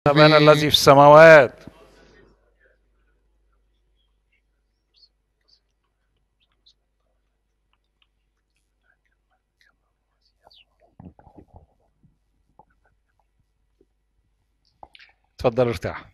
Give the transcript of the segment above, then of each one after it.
أبانا الذي في السماوات اتفضل ارتاح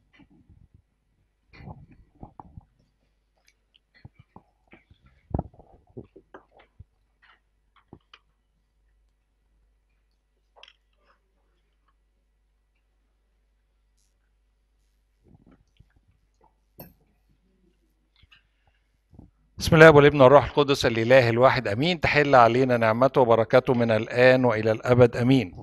بسم الله والابن والروح القدس الاله الواحد امين تحل علينا نعمته وبركاته من الان والى الابد امين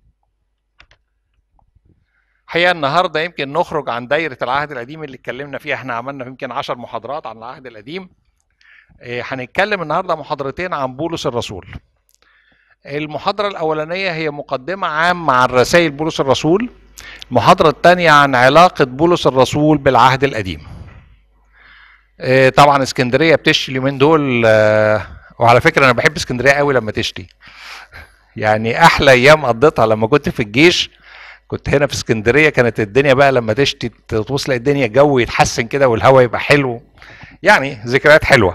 حقيقه النهارده يمكن نخرج عن دايره العهد القديم اللي اتكلمنا فيها احنا عملنا يمكن عشر محاضرات عن العهد القديم إيه، هنتكلم النهارده محاضرتين عن بولس الرسول المحاضرة الأولانية هي مقدمة عامة عن رسائل بولس الرسول المحاضرة الثانية عن علاقة بولس الرسول بالعهد القديم آه، طبعا اسكندريه بتشتي اليومين دول آه، وعلى فكره انا بحب اسكندريه قوي لما تشتي يعني احلى ايام قضيتها لما كنت في الجيش كنت هنا في اسكندريه كانت الدنيا بقى لما تشتي تبص تلاقي الدنيا الجو يتحسن كده والهواء يبقى حلو يعني ذكريات حلوه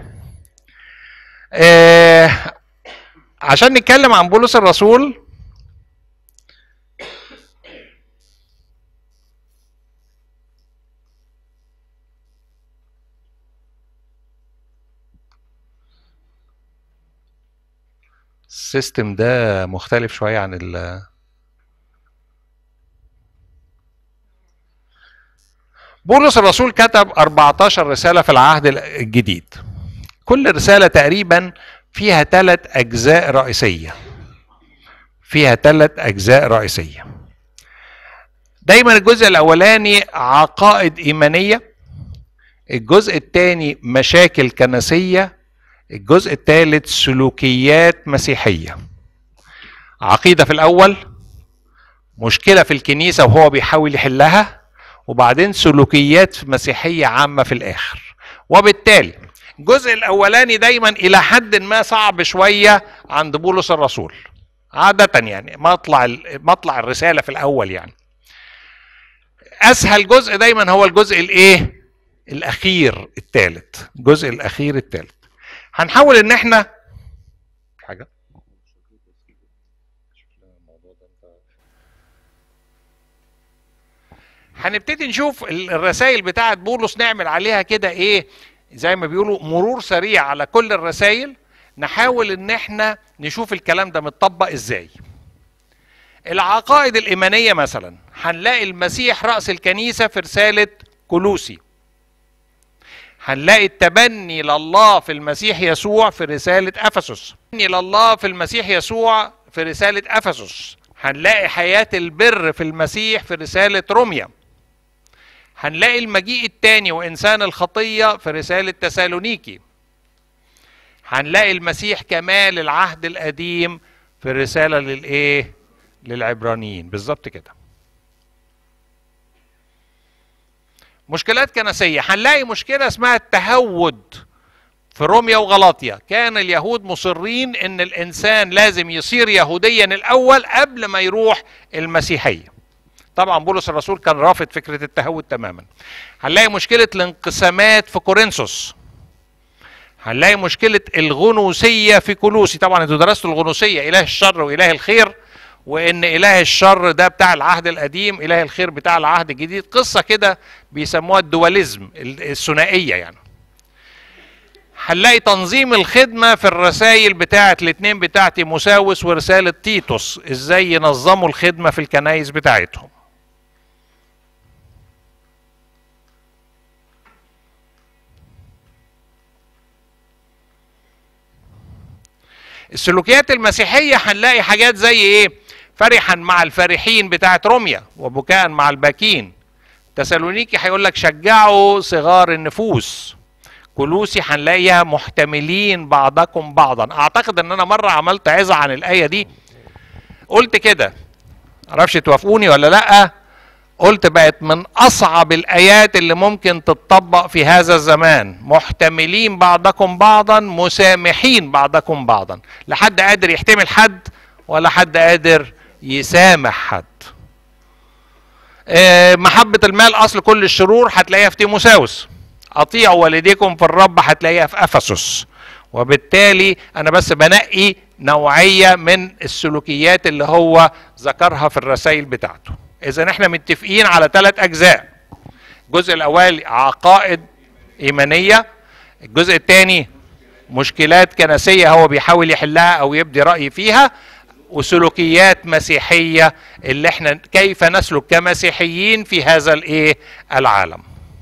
آه، عشان نتكلم عن بولس الرسول السيستم ده مختلف شوية عن ال بولس الرسول كتب 14 رسالة في العهد الجديد كل رسالة تقريبا فيها ثلاث أجزاء رئيسية فيها ثلاث أجزاء رئيسية دايما الجزء الأولاني عقائد إيمانية الجزء الثاني مشاكل كنسية الجزء الثالث سلوكيات مسيحية عقيدة في الأول مشكلة في الكنيسة وهو بيحاول يحلها وبعدين سلوكيات مسيحية عامة في الآخر وبالتالي الجزء الأولاني دايما إلى حد ما صعب شوية عند بولس الرسول عادة يعني مطلع مطلع الرسالة في الأول يعني أسهل جزء دايما هو الجزء الإيه؟ الأخير الثالث الجزء الأخير الثالث هنحاول ان احنا حاجه هنبتدي نشوف الرسائل بتاعه بولس نعمل عليها كده ايه زي ما بيقولوا مرور سريع على كل الرسائل نحاول ان احنا نشوف الكلام ده متطبق ازاي العقائد الايمانيه مثلا هنلاقي المسيح راس الكنيسه في رساله كلوسي هنلاقي التبني لله في المسيح يسوع في رسالة أفسس التبني لله في المسيح يسوع في رسالة أفسس هنلاقي حياة البر في المسيح في رسالة روميا هنلاقي المجيء الثاني وإنسان الخطية في رسالة تسالونيكي هنلاقي المسيح كمال العهد القديم في الرسالة للإيه؟ للعبرانيين بالظبط كده مشكلات كنسية هنلاقي مشكلة اسمها التهود في روميا وغلاطيا كان اليهود مصرين ان الانسان لازم يصير يهوديا الاول قبل ما يروح المسيحية طبعا بولس الرسول كان رافض فكرة التهود تماما هنلاقي مشكلة الانقسامات في كورنثوس هنلاقي مشكلة الغنوسية في كلوسي طبعا انتوا درستوا الغنوسية اله الشر واله الخير وان اله الشر ده بتاع العهد القديم اله الخير بتاع العهد الجديد قصه كده بيسموها الدواليزم الثنائيه يعني هنلاقي تنظيم الخدمة في الرسائل بتاعة الاتنين بتاعة تيموساوس ورسالة تيتوس ازاي ينظموا الخدمة في الكنايس بتاعتهم السلوكيات المسيحية هنلاقي حاجات زي ايه فرحا مع الفرحين بتاعت روميا وبكاء مع الباكين تسالونيكي هيقول لك شجعوا صغار النفوس كلوسي هنلاقيها محتملين بعضكم بعضا اعتقد ان انا مره عملت عظه عن الايه دي قلت كده معرفش توافقوني ولا لا قلت بقت من اصعب الايات اللي ممكن تتطبق في هذا الزمان محتملين بعضكم بعضا مسامحين بعضكم بعضا لا حد قادر يحتمل حد ولا حد قادر يسامح حد آه، محبة المال أصل كل الشرور هتلاقيها في تيموساوس أطيعوا والديكم في الرب هتلاقيها في أفسس وبالتالي أنا بس بنقي نوعية من السلوكيات اللي هو ذكرها في الرسائل بتاعته إذا احنا متفقين على ثلاث أجزاء الجزء الأول عقائد إيمانية الجزء الثاني مشكلات كنسية هو بيحاول يحلها أو يبدي رأي فيها وسلوكيات مسيحية اللي احنا كيف نسلك كمسيحيين في هذا الايه العالم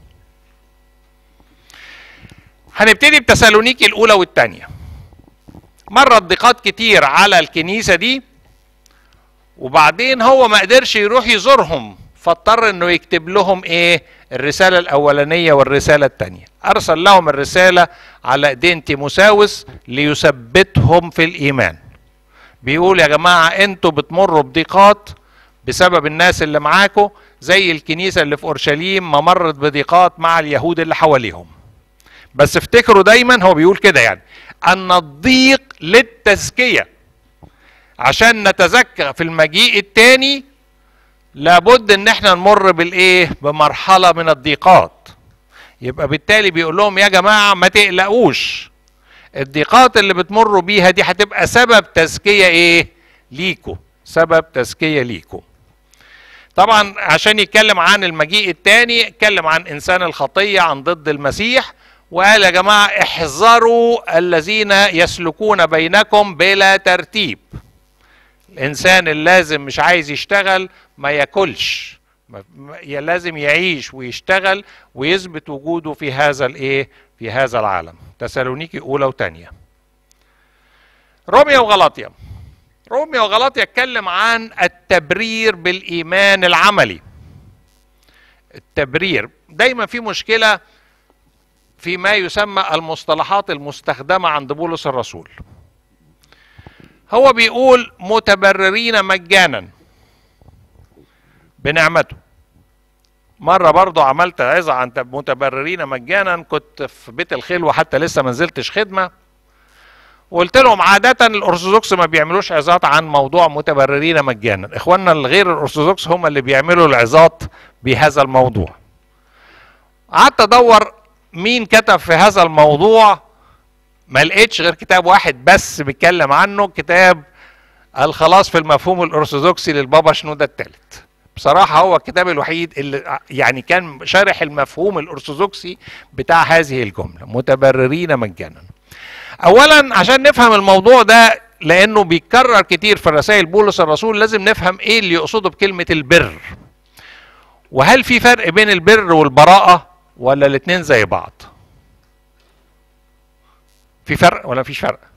هنبتدي بتسالونيكي الاولى والثانيه مرت ضيقات كتير على الكنيسه دي وبعدين هو ما قدرش يروح يزورهم فاضطر انه يكتب لهم ايه الرساله الاولانيه والرساله الثانيه ارسل لهم الرساله على ايدين تيموساوس ليثبتهم في الايمان بيقول يا جماعه انتوا بتمروا بضيقات بسبب الناس اللي معاكم زي الكنيسه اللي في اورشليم ما مرت بضيقات مع اليهود اللي حواليهم بس افتكروا دايما هو بيقول كده يعني ان الضيق للتزكيه عشان نتزكى في المجيء الثاني لابد ان احنا نمر بالايه بمرحله من الضيقات يبقى بالتالي بيقول لهم يا جماعه ما تقلقوش الضيقات اللي بتمروا بيها دي هتبقى سبب تزكيه ايه ليكوا سبب تزكيه ليكوا طبعا عشان يتكلم عن المجيء الثاني اتكلم عن انسان الخطيه عن ضد المسيح وقال يا جماعه احذروا الذين يسلكون بينكم بلا ترتيب الانسان اللازم مش عايز يشتغل ما ياكلش لازم يعيش ويشتغل ويثبت وجوده في هذا الايه في هذا العالم تسالونيكي اولى وثانيه روميا وغلاطيا روميا وغلاطيا اتكلم عن التبرير بالايمان العملي التبرير دايما في مشكله في ما يسمى المصطلحات المستخدمه عند بولس الرسول هو بيقول متبررين مجانا بنعمته مرة برضو عملت عظة عن متبررين مجانا كنت في بيت الخلوة حتى لسه ما نزلتش خدمة وقلت لهم عادة الأرثوذكس ما بيعملوش عظات عن موضوع متبررين مجانا إخواننا الغير الأرثوذكس هم اللي بيعملوا العظات بهذا الموضوع قعدت أدور مين كتب في هذا الموضوع ما لقيتش غير كتاب واحد بس بيتكلم عنه كتاب الخلاص في المفهوم الأرثوذكسي للبابا شنودة الثالث بصراحة هو الكتاب الوحيد اللي يعني كان شارح المفهوم الأرثوذكسي بتاع هذه الجملة متبررين مجانا أولا عشان نفهم الموضوع ده لأنه بيتكرر كتير في رسائل بولس الرسول لازم نفهم إيه اللي يقصده بكلمة البر وهل في فرق بين البر والبراءة ولا الاتنين زي بعض في فرق ولا مفيش فرق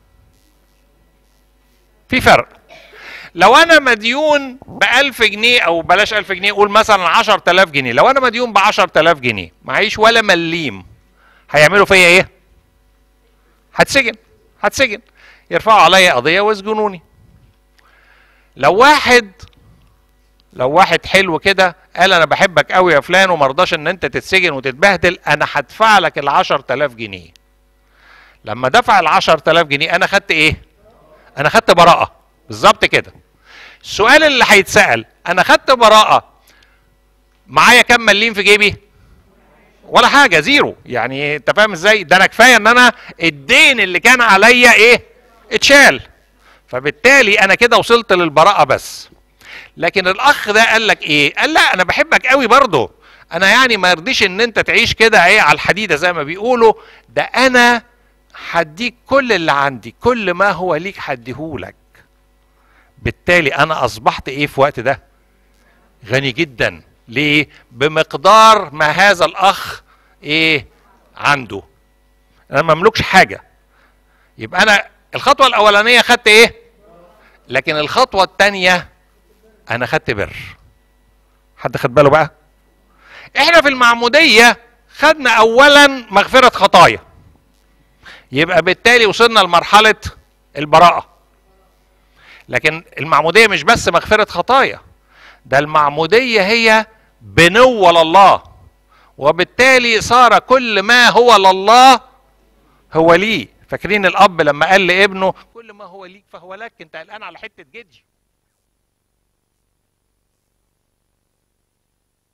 في فرق لو انا مديون ب 1000 جنيه او بلاش 1000 جنيه قول مثلا 10000 جنيه لو انا مديون ب 10000 جنيه معيش ولا مليم هيعملوا فيا ايه هتسجن هتسجن يرفعوا عليا قضيه ويسجنوني لو واحد لو واحد حلو كده قال انا بحبك قوي يا فلان وما رضاش ان انت تتسجن وتتبهدل انا هدفع لك ال 10000 جنيه لما دفع ال 10000 جنيه انا خدت ايه انا خدت براءه بالظبط كده السؤال اللي هيتسال انا خدت براءه معايا كام مليم في جيبي ولا حاجه زيرو يعني انت فاهم ازاي ده انا كفايه ان انا الدين اللي كان عليا ايه اتشال فبالتالي انا كده وصلت للبراءه بس لكن الاخ ده قال لك ايه قال لا انا بحبك قوي برضه انا يعني ما يرضيش ان انت تعيش كده ايه على الحديده زي ما بيقولوا ده انا هديك كل اللي عندي كل ما هو ليك هديهولك بالتالي انا اصبحت ايه في وقت ده غني جدا ليه بمقدار ما هذا الاخ ايه عنده انا ما املكش حاجه يبقى انا الخطوه الاولانيه خدت ايه لكن الخطوه الثانيه انا خدت بر حد خد باله بقى احنا في المعموديه خدنا اولا مغفره خطايا يبقى بالتالي وصلنا لمرحله البراءه لكن المعموديه مش بس مغفره خطايا ده المعموديه هي بنوه لله وبالتالي صار كل ما هو لله هو ليه فاكرين الاب لما قال لابنه كل ما هو ليك فهو لك انت قلقان على حته جدي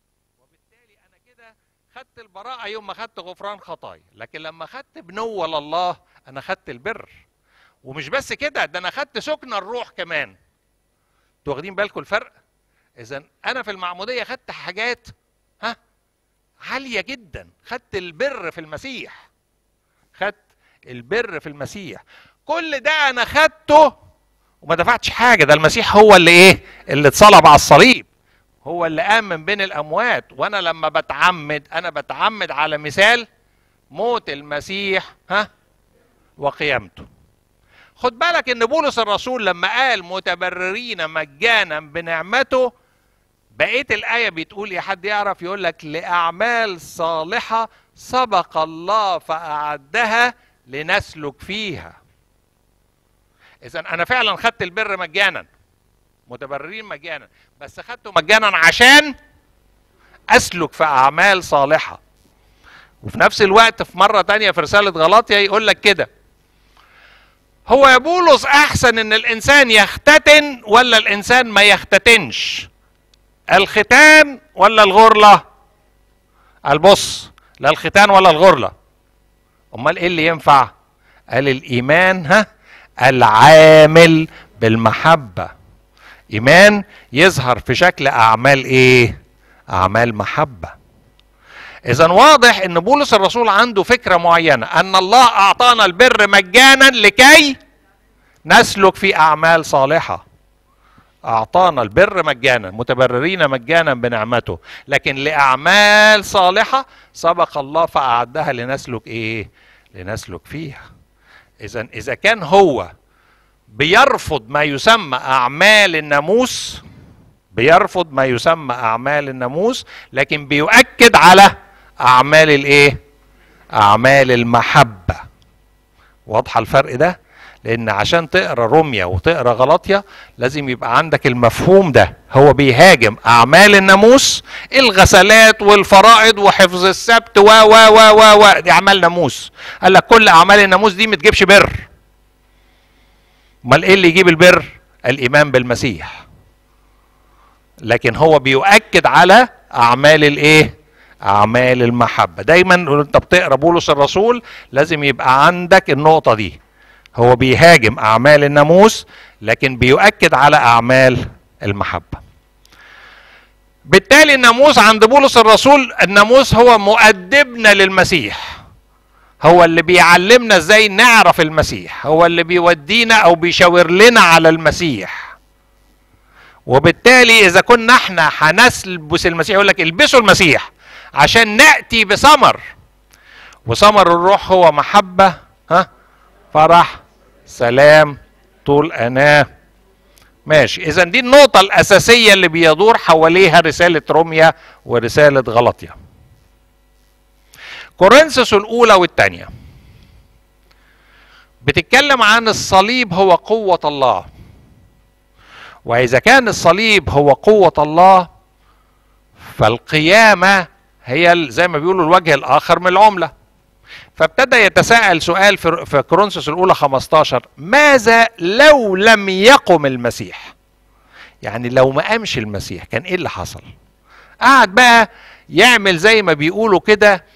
خدت البراءة يوم ما خدت غفران خطايا لكن لما خدت بنوة لله أنا خدت البر ومش بس كده ده أنا خدت سكن الروح كمان انتوا واخدين بالكم الفرق إذا أنا في المعمودية خدت حاجات ها عالية جدا خدت البر في المسيح خدت البر في المسيح كل ده أنا خدته وما دفعتش حاجة ده المسيح هو اللي إيه اللي اتصلب على الصليب هو اللي قام من بين الاموات وانا لما بتعمد انا بتعمد على مثال موت المسيح ها وقيامته خد بالك ان بولس الرسول لما قال متبررين مجانا بنعمته بقيه الايه بتقول يا حد يعرف يقول لك لاعمال صالحه سبق الله فاعدها لنسلك فيها اذا انا فعلا خدت البر مجانا متبررين مجانا بس خدته مجانا عشان اسلك في اعمال صالحه وفي نفس الوقت في مره تانية في رساله غلاطيا يقول لك كده هو يا بولس احسن ان الانسان يختتن ولا الانسان ما يختتنش الختان ولا الغرله البص لا الختان ولا الغرله امال ايه اللي ينفع قال الايمان ها العامل بالمحبه ايمان يظهر في شكل اعمال ايه اعمال محبه اذا واضح ان بولس الرسول عنده فكره معينه ان الله اعطانا البر مجانا لكي نسلك في اعمال صالحه اعطانا البر مجانا متبررين مجانا بنعمته لكن لاعمال صالحه سبق الله فاعدها لنسلك ايه لنسلك فيها اذا اذا كان هو بيرفض ما يسمى اعمال الناموس بيرفض ما يسمى اعمال الناموس لكن بيؤكد على اعمال الايه اعمال المحبه واضحه الفرق ده لان عشان تقرا روميا وتقرا غلطيا لازم يبقى عندك المفهوم ده هو بيهاجم اعمال الناموس الغسلات والفرائض وحفظ السبت و و و و و دي اعمال ناموس قال لك كل اعمال الناموس دي ما تجيبش بر امال ايه اللي يجيب البر الايمان بالمسيح لكن هو بيؤكد على اعمال الايه اعمال المحبه دايما انت بتقرا بولس الرسول لازم يبقى عندك النقطه دي هو بيهاجم اعمال الناموس لكن بيؤكد على اعمال المحبه بالتالي الناموس عند بولس الرسول الناموس هو مؤدبنا للمسيح هو اللي بيعلمنا ازاي نعرف المسيح هو اللي بيودينا او بيشاور لنا على المسيح وبالتالي اذا كنا احنا هنلبس المسيح يقول لك البسوا المسيح عشان ناتي بثمر وثمر الروح هو محبه ها فرح سلام طول اناه ماشي اذا دي النقطه الاساسيه اللي بيدور حواليها رساله روميا ورساله غلطيا كورنثوس الاولى والثانيه بتتكلم عن الصليب هو قوه الله واذا كان الصليب هو قوه الله فالقيامه هي زي ما بيقولوا الوجه الاخر من العمله فابتدى يتساءل سؤال في في كورنثوس الاولى 15 ماذا لو لم يقم المسيح يعني لو ما قامش المسيح كان ايه اللي حصل قعد بقى يعمل زي ما بيقولوا كده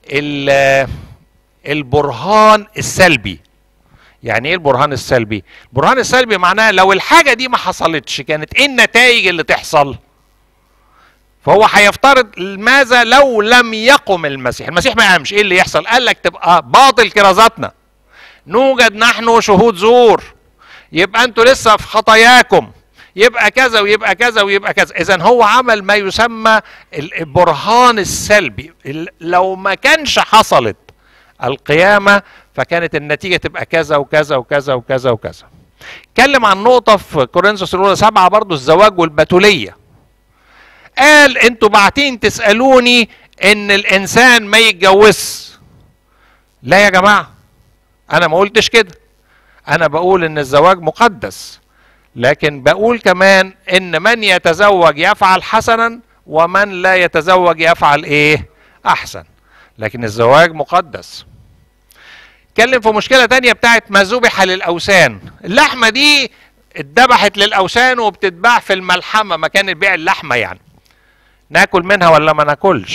البرهان السلبي يعني ايه البرهان السلبي البرهان السلبي معناه لو الحاجه دي ما حصلتش كانت ايه النتائج اللي تحصل فهو هيفترض ماذا لو لم يقم المسيح المسيح ما قامش ايه اللي يحصل قال لك تبقى باطل كرازاتنا نوجد نحن شهود زور يبقى انتوا لسه في خطاياكم يبقى كذا ويبقى كذا ويبقى كذا اذا هو عمل ما يسمى البرهان السلبي لو ما كانش حصلت القيامة فكانت النتيجة تبقى كذا وكذا وكذا وكذا وكذا اتكلم عن نقطة في كورنثوس الأولى سبعة برضو الزواج والبتولية قال انتوا بعتين تسألوني ان الانسان ما يتجوزش لا يا جماعة انا ما قلتش كده انا بقول ان الزواج مقدس لكن بقول كمان ان من يتزوج يفعل حسنا ومن لا يتزوج يفعل ايه احسن لكن الزواج مقدس اتكلم في مشكلة تانية بتاعت ما ذبح للأوثان اللحمة دي اتذبحت للأوثان وبتتباع في الملحمة مكان بيع اللحمة يعني ناكل منها ولا ما ناكلش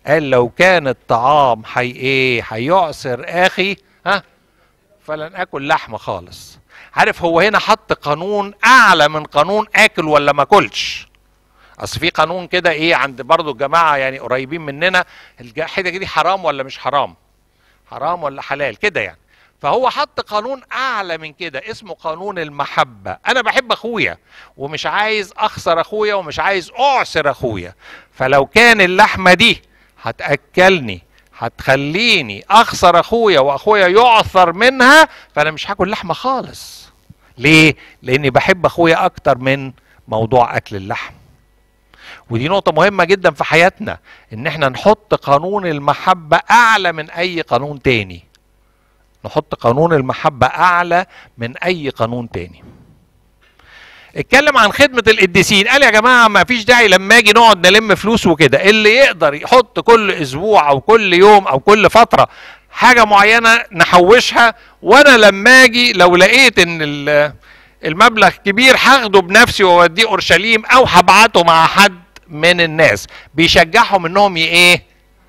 قال لو كان الطعام حي ايه هيعسر اخي ها فلن اكل لحمه خالص عارف هو هنا حط قانون اعلى من قانون اكل ولا ما اكلش اصل في قانون كده ايه عند برضو الجماعه يعني قريبين مننا الحاجه دي حرام ولا مش حرام حرام ولا حلال كده يعني فهو حط قانون اعلى من كده اسمه قانون المحبه انا بحب اخويا ومش عايز اخسر اخويا ومش عايز اعسر اخويا فلو كان اللحمه دي هتاكلني هتخليني اخسر اخويا واخويا يعثر منها فانا مش هاكل لحمه خالص ليه لاني بحب اخويا اكتر من موضوع اكل اللحم ودي نقطة مهمة جدا في حياتنا ان احنا نحط قانون المحبة اعلى من اي قانون تاني نحط قانون المحبة اعلى من اي قانون تاني اتكلم عن خدمة القديسين قال يا جماعة ما فيش داعي لما اجي نقعد نلم فلوس وكده اللي يقدر يحط كل اسبوع او كل يوم او كل فترة حاجة معينة نحوشها وانا لما اجي لو لقيت ان المبلغ كبير هاخده بنفسي واوديه اورشليم او هبعته مع حد من الناس بيشجعهم انهم ايه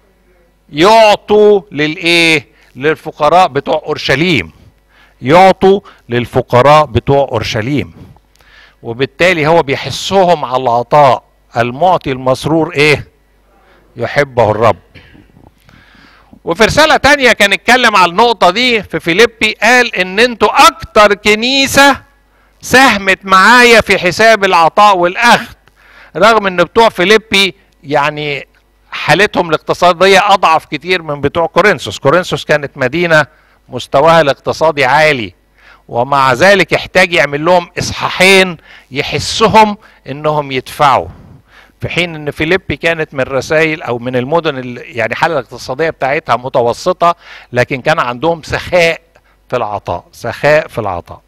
يعطوا للايه للفقراء بتوع اورشليم يعطوا للفقراء بتوع اورشليم وبالتالي هو بيحسهم على العطاء المعطي المسرور ايه يحبه الرب وفي رسالة تانية كان اتكلم على النقطة دي في فيليبي قال ان انتوا اكتر كنيسة ساهمت معايا في حساب العطاء والاخذ رغم ان بتوع فيليبي يعني حالتهم الاقتصادية اضعف كتير من بتوع كورنثوس كورنثوس كانت مدينة مستواها الاقتصادي عالي ومع ذلك يحتاج يعمل لهم اصحاحين يحسهم انهم يدفعوا في حين ان فيليبي كانت من الرسائل او من المدن اللي يعني الحاله الاقتصاديه بتاعتها متوسطه لكن كان عندهم سخاء في العطاء سخاء في العطاء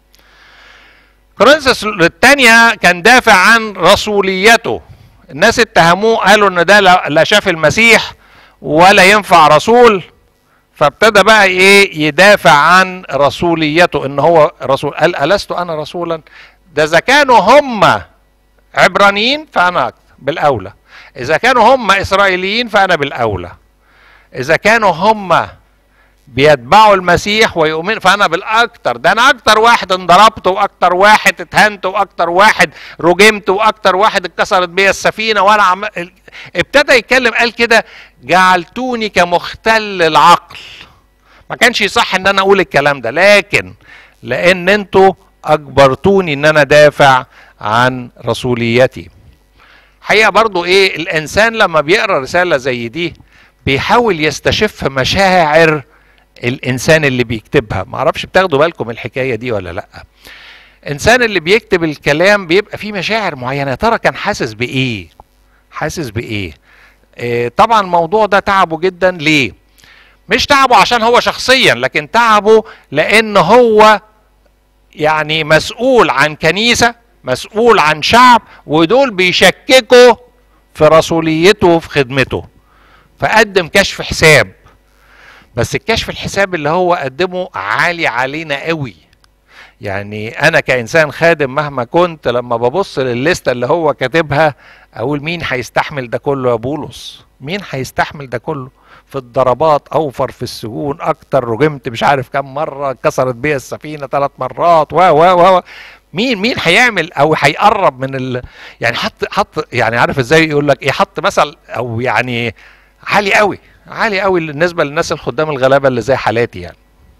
كورنثوس الثانية كان دافع عن رسوليته الناس اتهموه قالوا ان ده لا شاف المسيح ولا ينفع رسول فابتدى بقى ايه يدافع عن رسوليته ان هو رسول قال ألست انا رسولا ده اذا كانوا هم عبرانيين فانا بالاولى اذا كانوا هم اسرائيليين فانا بالاولى اذا كانوا هم بيتبعوا المسيح ويؤمن فانا بالاكتر ده انا اكتر واحد انضربت واكتر واحد اتهنت واكتر واحد رجمت واكتر واحد اتكسرت بيا السفينه وانا عم... ابتدى يتكلم قال كده جعلتوني كمختل العقل ما كانش يصح ان انا اقول الكلام ده لكن لان انتوا اجبرتوني ان انا دافع عن رسوليتي حقيقه برضو ايه الانسان لما بيقرا رساله زي دي بيحاول يستشف مشاعر الانسان اللي بيكتبها ما اعرفش بتاخدوا بالكم الحكايه دي ولا لا انسان اللي بيكتب الكلام بيبقى فيه مشاعر معينه يا ترى كان حاسس بايه حاسس بايه إيه طبعا الموضوع ده تعبه جدا ليه مش تعبه عشان هو شخصيا لكن تعبه لان هو يعني مسؤول عن كنيسه مسؤول عن شعب ودول بيشككوا في رسوليته وفي خدمته فقدم كشف حساب بس الكشف الحساب اللي هو قدمه عالي علينا قوي يعني انا كانسان خادم مهما كنت لما ببص للليسته اللي هو كاتبها اقول مين هيستحمل ده كله يا بولس مين هيستحمل ده كله في الضربات اوفر في السجون اكتر رجمت مش عارف كم مره كسرت بيا السفينه ثلاث مرات و و و مين مين هيعمل او هيقرب من ال يعني حط حط يعني عارف ازاي يقول لك ايه حط مثل او يعني عالي قوي عالي قوي بالنسبه للناس الخدام الغلابه اللي زي حالاتي يعني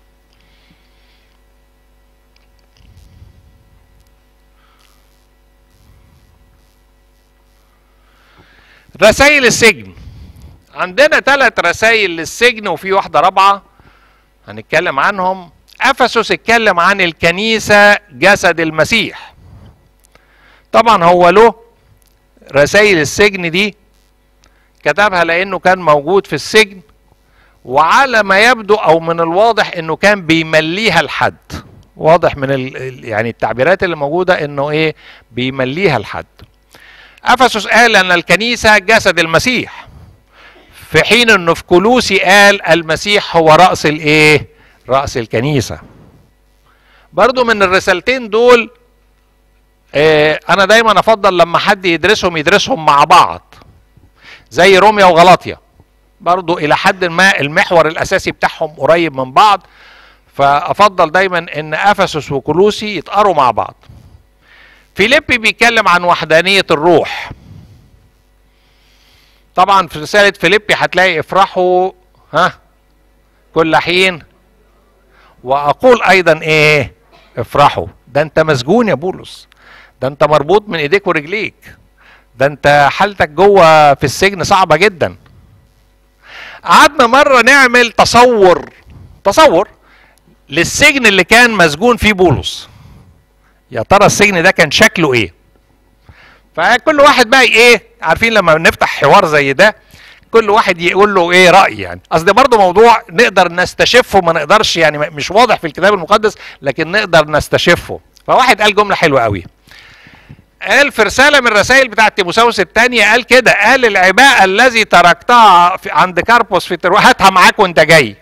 رسائل السجن عندنا ثلاث رسائل للسجن وفي واحده رابعه هنتكلم عنهم افسس اتكلم عن الكنيسه جسد المسيح طبعا هو له رسائل السجن دي كتبها لانه كان موجود في السجن وعلى ما يبدو او من الواضح انه كان بيمليها لحد واضح من ال يعني التعبيرات اللي موجوده انه ايه بيمليها لحد افسس قال ان الكنيسه جسد المسيح في حين انه في كلوسي قال المسيح هو راس الايه راس الكنيسه برضو من الرسالتين دول آه انا دايما افضل لما حد يدرسهم يدرسهم مع بعض زي روميا وغلاطيا برضو الى حد ما المحور الاساسي بتاعهم قريب من بعض فافضل دايما ان افسس وكلوسي يتقروا مع بعض فيليبي بيتكلم عن وحدانية الروح طبعا في رسالة فيليبي هتلاقي افرحوا ها كل حين واقول ايضا ايه افرحوا ده انت مسجون يا بولس ده انت مربوط من ايديك ورجليك ده انت حالتك جوه في السجن صعبة جدا قعدنا مرة نعمل تصور تصور للسجن اللي كان مسجون فيه بولس يا ترى السجن ده كان شكله ايه فكل واحد بقى ايه عارفين لما نفتح حوار زي ده كل واحد يقول له ايه راي يعني اصل ده برضه موضوع نقدر نستشفه ما نقدرش يعني مش واضح في الكتاب المقدس لكن نقدر نستشفه فواحد قال جمله حلوه قوي قال في رساله من الرسائل بتاعه تيموساوس الثانيه قال كده قال العباءه الذي تركتها في عند كاربوس في ترو هاتها معاك وانت جاي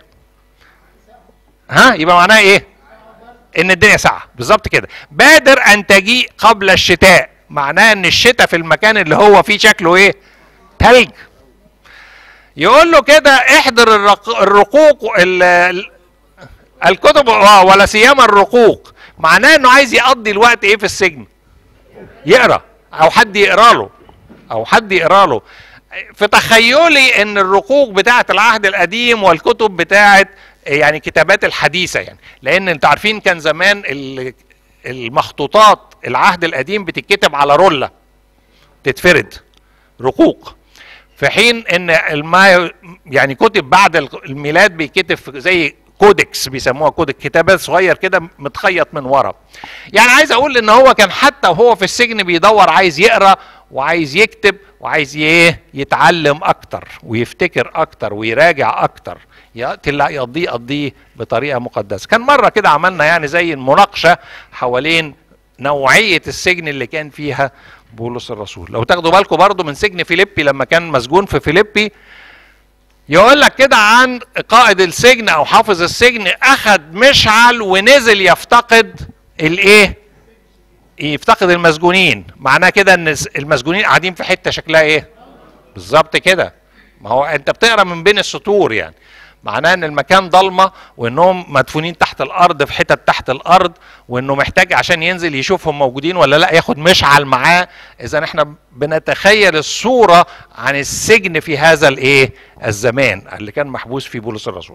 ها يبقى معناها ايه ان الدنيا ساعه بالظبط كده بادر ان تجيء قبل الشتاء معناه ان الشتاء في المكان اللي هو فيه شكله ايه تلج يقول له كده احضر الرق... الرقوق ال... الكتب ولا سيما الرقوق معناه انه عايز يقضي الوقت ايه في السجن يقرا او حد يقرا له او حد يقرا له في تخيلي ان الرقوق بتاعه العهد القديم والكتب بتاعه يعني كتابات الحديثه يعني لان انتوا عارفين كان زمان المخطوطات العهد القديم بتتكتب على روله تتفرد رقوق في حين ان الما يعني كتب بعد الميلاد بيكتب زي كودكس بيسموها كودك كتابات صغير كده متخيط من ورا يعني عايز اقول ان هو كان حتى وهو في السجن بيدور عايز يقرا وعايز يكتب وعايز ايه يتعلم اكتر ويفتكر اكتر ويراجع اكتر يقضيه يقضيه بطريقه مقدسه كان مره كده عملنا يعني زي المناقشه حوالين نوعيه السجن اللي كان فيها بولس الرسول لو تاخدوا بالكم برضو من سجن فيليبي لما كان مسجون في فيليبي يقول لك كده عن قائد السجن او حافظ السجن اخذ مشعل ونزل يفتقد الايه يفتقد المسجونين معناه كده ان المسجونين قاعدين في حته شكلها ايه بالظبط كده ما هو انت بتقرا من بين السطور يعني معناه ان المكان ضلمه وانهم مدفونين تحت الارض في حتت تحت الارض وانه محتاج عشان ينزل يشوفهم موجودين ولا لا ياخد مشعل معاه اذا احنا بنتخيل الصوره عن السجن في هذا الايه الزمان اللي كان محبوس فيه بولس الرسول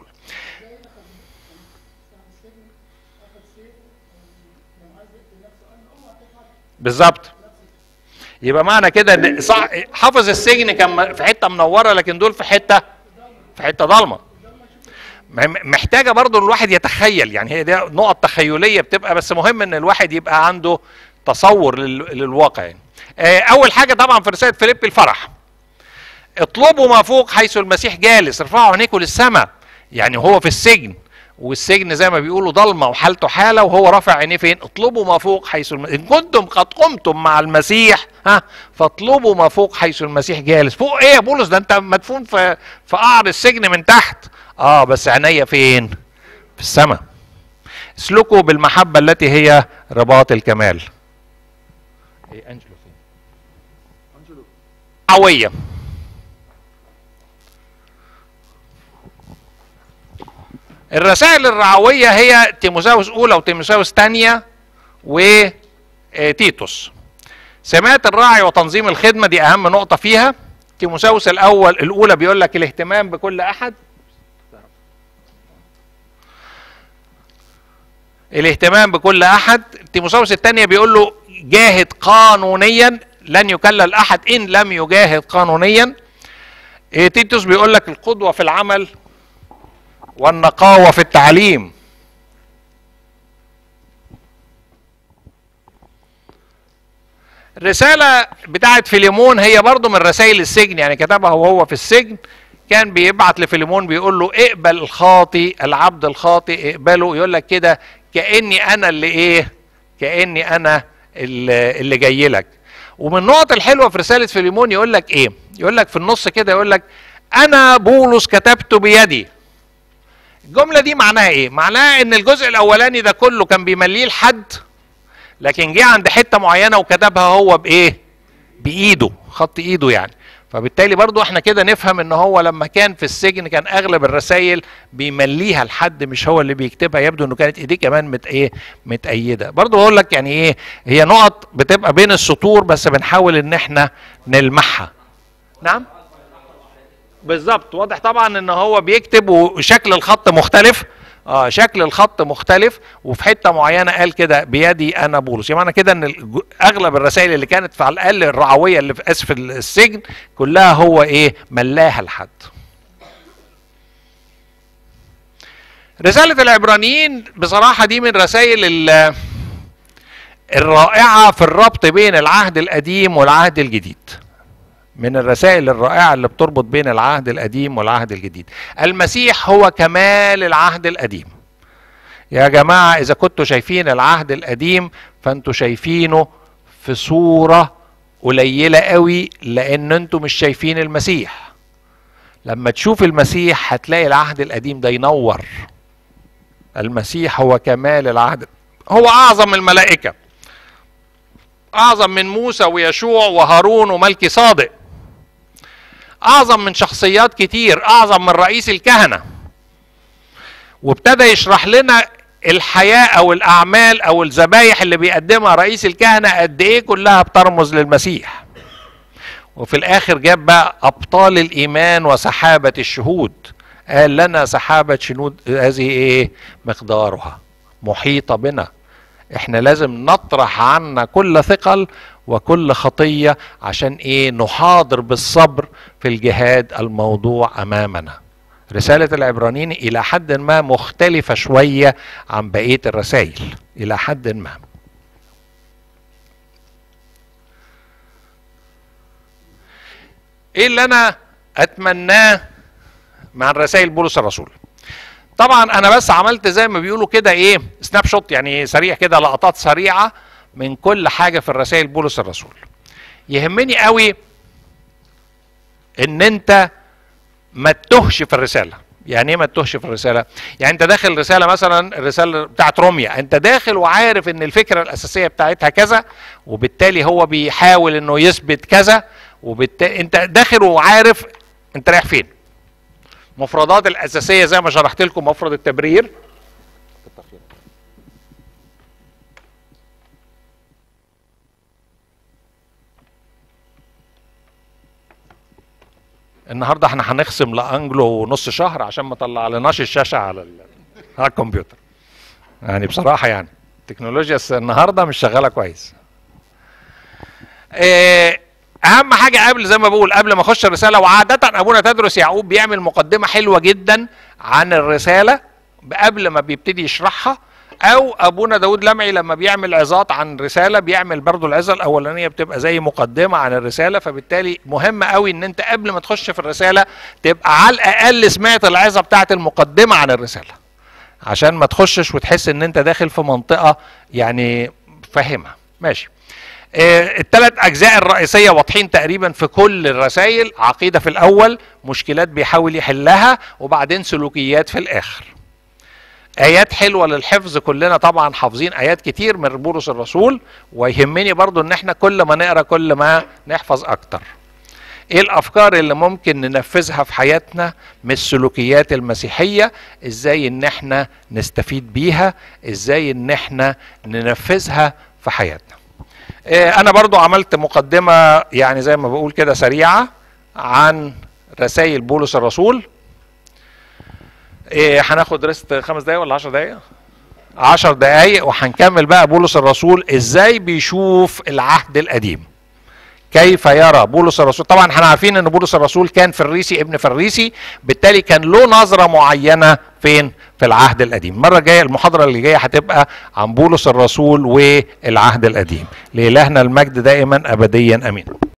بالظبط يبقى معنى كده ان صح حافظ السجن كان في حته منوره لكن دول في حته في حته ضلمه محتاجه برضو الواحد يتخيل يعني هي دي نقط تخيليه بتبقى بس مهم ان الواحد يبقى عنده تصور للواقع يعني. اول حاجه طبعا في رساله فيليب الفرح اطلبوا ما فوق حيث المسيح جالس ارفعوا عينيكم للسماء يعني هو في السجن والسجن زي ما بيقولوا ضلمه وحالته حاله وهو رافع عينيه فين؟ اطلبوا ما فوق حيث الم... ان كنتم قد قمتم مع المسيح ها فاطلبوا ما فوق حيث المسيح جالس، فوق ايه يا بولس ده انت مدفون في في قعر السجن من تحت. اه بس عينيا فين؟ في السماء. اسلكوا بالمحبه التي هي رباط الكمال. ايه انجلو فين؟ انجلو عويه الرسائل الرعوية هي تيموساوس أولى وتيموساوس ثانية وتيتوس سمات الراعي وتنظيم الخدمة دي أهم نقطة فيها تيموساوس الأول الأولى بيقول لك الاهتمام بكل أحد الاهتمام بكل أحد تيموساوس الثانية بيقول له جاهد قانونيا لن يكلل أحد إن لم يجاهد قانونيا تيتوس بيقول لك القدوة في العمل والنقاوة في التعليم الرسالة بتاعت فيليمون هي برضو من رسائل السجن يعني كتبها وهو في السجن كان بيبعت لفيليمون بيقول له اقبل الخاطي العبد الخاطي اقبله يقول لك كده كأني انا اللي ايه كأني انا اللي, اللي جاي لك ومن النقط الحلوة في رسالة فيليمون يقول لك ايه يقول لك في النص كده يقول لك انا بولس كتبت بيدي الجملة دي معناها ايه؟ معناها ان الجزء الاولاني ده كله كان بيمليه لحد لكن جه عند حتة معينة وكتبها هو بايه؟ بايده خط ايده يعني فبالتالي برضو احنا كده نفهم ان هو لما كان في السجن كان اغلب الرسائل بيمليها لحد مش هو اللي بيكتبها يبدو انه كانت ايديه كمان مت ايه متأيدة برضو بقول لك يعني ايه هي نقط بتبقى بين السطور بس بنحاول ان احنا نلمحها نعم بالظبط واضح طبعا ان هو بيكتب وشكل الخط مختلف اه شكل الخط مختلف وفي حته معينه قال كده بيدي انا بولس يعني معنى كده ان الج- اغلب الرسائل اللي كانت في على الاقل الرعويه اللي في اسف السجن كلها هو ايه ملاها لحد رسالة العبرانيين بصراحة دي من رسائل ال- الرائعة في الربط بين العهد القديم والعهد الجديد من الرسائل الرائعة اللي بتربط بين العهد القديم والعهد الجديد المسيح هو كمال العهد القديم يا جماعة إذا كنتوا شايفين العهد القديم فأنتوا شايفينه في صورة قليلة قوي لأن أنتوا مش شايفين المسيح لما تشوف المسيح هتلاقي العهد القديم ده ينور المسيح هو كمال العهد هو أعظم الملائكة أعظم من موسى ويشوع وهارون وملكي صادق اعظم من شخصيات كتير اعظم من رئيس الكهنه وابتدى يشرح لنا الحياه او الاعمال او الذبايح اللي بيقدمها رئيس الكهنه قد ايه كلها بترمز للمسيح وفي الاخر جاب بقى ابطال الايمان وسحابه الشهود قال لنا سحابه شهود هذه ايه مقدارها محيطه بنا احنا لازم نطرح عنا كل ثقل وكل خطية عشان ايه نحاضر بالصبر في الجهاد الموضوع امامنا رسالة العبرانيين الى حد ما مختلفة شوية عن بقية الرسائل الى حد ما ايه اللي انا اتمناه مع الرسائل بولس الرسول طبعا انا بس عملت زي ما بيقولوا كده ايه سناب شوت يعني سريع كده لقطات سريعه من كل حاجه في الرسائل بولس الرسول يهمني قوي ان انت ما تتهش في الرساله يعني ايه ما تتهش في الرساله يعني انت داخل رساله مثلا الرساله بتاعت روميا انت داخل وعارف ان الفكره الاساسيه بتاعتها كذا وبالتالي هو بيحاول انه يثبت كذا وبالتالي انت داخل وعارف انت رايح فين مفردات الاساسيه زي ما شرحت لكم مفرد التبرير النهارده احنا هنخصم لانجلو نص شهر عشان ما طلع لناش الشاشه على ال- على الكمبيوتر يعني بصراحه يعني التكنولوجيا النهارده مش شغاله كويس اه اهم حاجه قبل زي ما بقول قبل ما اخش الرساله وعاده ابونا تدرس يعقوب بيعمل مقدمه حلوه جدا عن الرساله قبل ما بيبتدي يشرحها او ابونا داود لمعي لما بيعمل عظات عن رساله بيعمل برضو العظه الاولانيه بتبقى زي مقدمه عن الرساله فبالتالي مهم قوي ان انت قبل ما تخش في الرساله تبقى على الاقل سمعت العظه بتاعت المقدمه عن الرساله عشان ما تخشش وتحس ان انت داخل في منطقه يعني فاهمها ماشي آه، الثلاث اجزاء الرئيسيه واضحين تقريبا في كل الرسائل عقيده في الاول مشكلات بيحاول يحلها وبعدين سلوكيات في الاخر ايات حلوه للحفظ كلنا طبعا حافظين ايات كتير من بولس الرسول ويهمني برضو ان احنا كل ما نقرا كل ما نحفظ اكتر ايه الافكار اللي ممكن ننفذها في حياتنا من السلوكيات المسيحيه ازاي ان احنا نستفيد بيها ازاي ان احنا ننفذها في حياتنا إيه، انا برضو عملت مقدمه يعني زي ما بقول كده سريعه عن رسائل بولس الرسول إيه هناخد ريست خمس دقايق ولا عشر دقايق عشر دقايق وهنكمل بقى بولس الرسول ازاي بيشوف العهد القديم كيف يرى بولس الرسول طبعا احنا عارفين ان بولس الرسول كان فريسي ابن فريسي بالتالي كان له نظره معينه فين في العهد القديم المره الجايه المحاضره اللي جايه هتبقى عن بولس الرسول والعهد القديم لالهنا المجد دائما ابديا امين